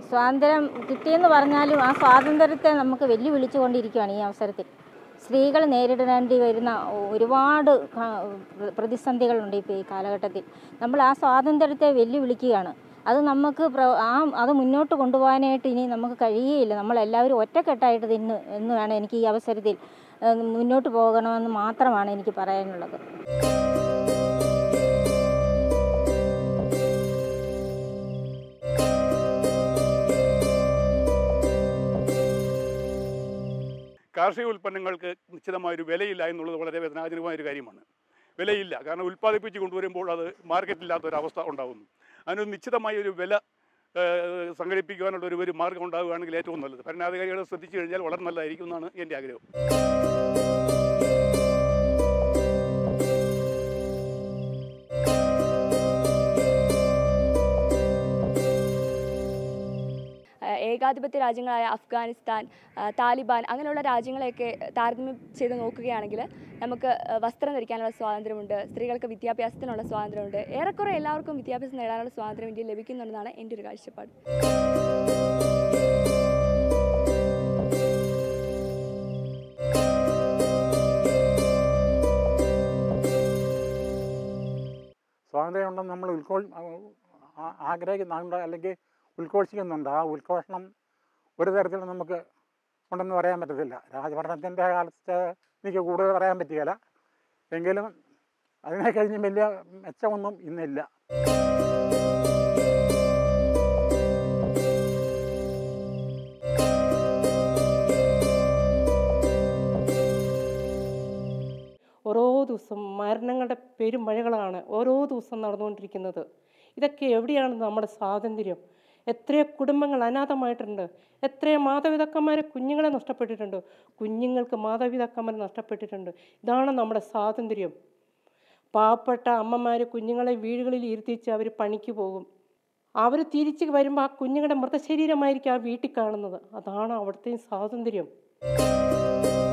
സ്വാതന്ത്ര്യം കിട്ടിയെന്ന് പറഞ്ഞാലും ആ സ്വാതന്ത്ര്യത്തെ നമുക്ക് വെല്ലുവിളിച്ചുകൊണ്ടിരിക്കുകയാണ് ഈ അവസരത്തിൽ സ്ത്രീകൾ നേരിടേണ്ടി വരുന്ന ഒരുപാട് ക- പ്രതിസന്ധികളുണ്ട് ഇപ്പോൾ ഈ കാലഘട്ടത്തിൽ നമ്മൾ ആ സ്വാതന്ത്ര്യത്തെ വെല്ലുവിളിക്കുകയാണ് അത് നമുക്ക് പ്ര- ആ അത് മുന്നോട്ട് കൊണ്ടുപോകാനായിട്ട് ഇനി നമുക്ക് കഴിയുകയില്ല നമ്മളെല്ലാവരും ഒറ്റക്കെട്ടായിട്ട് നിന്ന് എന്ന് വേണം എനിക്ക് ഈ അവസരത്തിൽ ഏഹ്, മുന്നോട്ട് പോകണമെന്ന് മാത്രമാണ് എനിക്ക് പറയാനുള്ളത് കാർഷിക ഉൽപ്പന്നങ്ങൾക്ക് നിശ്ചിതമായൊരു വിലയില്ല എന്നുള്ളത് വളരെ വേദനാജനകമായ ഒരു കാര്യമാണ് വിലയില്ല കാരണം ഉൽപ്പാദിപ്പിച്ച് കൊണ്ടുവരുമ്പോൾ അത് മാർക്കറ്റില്ലാത്ത ഒരു അവസ്ഥ ഉണ്ടാകുന്നു അതിനൊരു നിശ്ചിതമായ ഒരു വില ഏഹ്, സംഘടിപ്പിക്കുവാനുള്ള ഒരു ഒരു മാർഗ്ഗം ഉണ്ടാവുകയാണെങ്കിൽ ഏറ്റവും നല്ലത് ഭരണാധികാരികളെ ശ്രദ്ധിച്ചു കഴിഞ്ഞാൽ വളരെ നല്ലതായിരിക്കും എന്നാണ് എൻ്റെ ആഗ്രഹം ഏഹ് ഏകാധിപത്യ രാജ്യങ്ങളായ അഫ്ഗാനിസ്ഥാൻ ഏഹ് താലിബാൻ അങ്ങനെയുള്ള രാജ്യങ്ങളെയൊക്കെ താരതമ്യം ചെയ്ത് നോക്കുകയാണെങ്കിൽ നമുക്ക് ഏഹ് വസ്ത്രം ധരിക്കാനുള്ള സ്വാതന്ത്ര്യമുണ്ട് സ്ത്രീകൾക്ക് വിദ്യാഭ്യാസത്തിനുള്ള സ്വാതന്ത്ര്യമുണ്ട് ഏറെക്കുറെ എല്ലാവർക്കും വിദ്യാഭ്യാസം നേടാനുള്ള സ്വാതന്ത്ര്യം ഇന്ത്യയിൽ ലഭിക്കുന്നുണ്ടെന്നാണ് എൻ്റെ ഒരു കാഴ്ചപ്പാട് സ്വാതന്ത്ര്യമുണ്ടെന്ന് നമ്മൾ ഉത്ഘോ ആ- ആഗ്രഹിക്കുന്നുണ്ട് അല്ലെങ്കിൽ ഉദ്ഘോഷിക്കുന്നുണ്ട് ആ ഉദ്ഘോഷണം ഒരു തരത്തിലും നമുക്ക് ഉണ്ടെന്ന് പറയാൻ പറ്റത്തില്ല രാജഭരണത്തിൻ്റെ കാലത്ത് എനിക്ക് കൂടുതൽ പറയാൻ പറ്റുകയില്ല എങ്കിലും അതിനെ കഴിഞ്ഞ് വലിയ മെച്ചമൊന്നും ഇന്നില്ല ഓരോ ദിവസം മരണങ്ങളുടെ പെരുമഴകളാണ് ഓരോ ദിവസം നടന്നുകൊണ്ടിരിക്കുന്നത് ഇതൊക്കെ എവിടെയാണ് നമ്മുടെ സ്വാതന്ത്ര്യം എത്രയോ കുടുംബങ്ങൾ അനാഥമായിട്ടുണ്ട് എത്രയോ മാതാപിതാക്കന്മാരെ കുഞ്ഞുങ്ങളെ നഷ്ടപ്പെട്ടിട്ടുണ്ട് കുഞ്ഞുങ്ങൾക്ക് മാതാപിതാക്കന്മാരെ നഷ്ടപ്പെട്ടിട്ടുണ്ട് ഇതാണ് നമ്മുടെ സ്വാതന്ത്ര്യം പാവപ്പെട്ട അമ്മമാർ കുഞ്ഞുങ്ങളെ വീടുകളിൽ ഇരുത്തിച്ച് അവർ പണിക്ക് പോകും അവർ തിരിച്ച് വരുമ്പോൾ ആ കുഞ്ഞുങ്ങളുടെ മൃതശരീരമായിരിക്കും ആ വീട്ടിൽ കാണുന്നത് അതാണ് അവിടുത്തെ സ്വാതന്ത്ര്യം